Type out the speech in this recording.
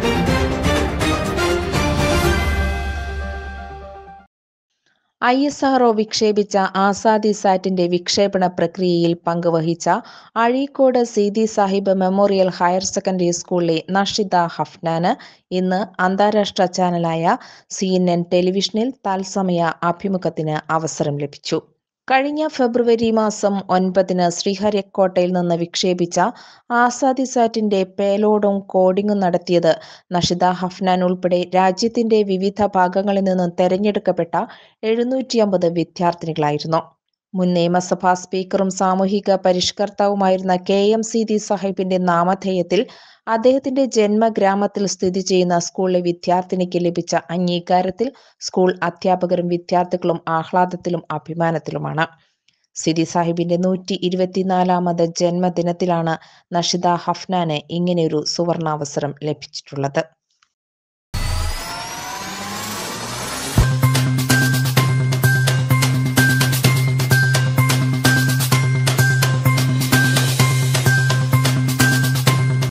I S R O വിക്ഷേപിച്ച ആസാദി സാറ്റിന്റെ വിക്ഷേപണ പ്രക്രിയയിൽ പങ്കുവഹിച്ച Azhikode Seethi Sahib memorial higher secondary സ്കൂളിലെ നഷിദ ഹഫ്നാന് ഇന്ന് അന്താരാഷ്ട്ര ചാനലായ സി എൻ എൻ ടെലിവിഷനിൽ തത്സമയ അഭിമുഖത്തിന് അവസരം ലഭിച്ചു കഴിഞ്ഞ ഫെബ്രുവരി മാസം ഒൻപതിന് ശ്രീഹരിക്കോട്ടയിൽ നിന്ന് വിക്ഷേപിച്ച ആസാദി സാറ്റിന്റെ പേലോഡും കോഡിംഗും നടത്തിയത് നഷിദ ഹഫ്നാൻ ഉൾപ്പെടെ രാജ്യത്തിന്റെ വിവിധ ഭാഗങ്ങളിൽ നിന്നും തെരഞ്ഞെടുക്കപ്പെട്ട എഴുന്നൂറ്റി അമ്പത് വിദ്യാർത്ഥിനികളായിരുന്നു മുൻ നിയമസഭാ സ്പീക്കറും സാമൂഹിക പരിഷ്കർത്താവുമായിരുന്ന കെ എം സീതി സാഹിബിന്റെ നാമധേയത്തിൽ അദ്ദേഹത്തിന്റെ ജന്മഗ്രാമത്തിൽ സ്ഥിതി ചെയ്യുന്ന സ്കൂളിലെ വിദ്യാർത്ഥിനിക്ക് ലഭിച്ച അംഗീകാരത്തിൽ സ്കൂൾ അധ്യാപകരും വിദ്യാർത്ഥികളും ആഹ്ലാദത്തിലും അഭിമാനത്തിലുമാണ് സിദി സാഹിബിന്റെ നൂറ്റി ഇരുപത്തിനാലാമത് ജന്മദിനത്തിലാണ് നഷിദ ഹഫ്നാന് ഇങ്ങനെയൊരു സുവർണാവസരം ലഭിച്ചിട്ടുള്ളത്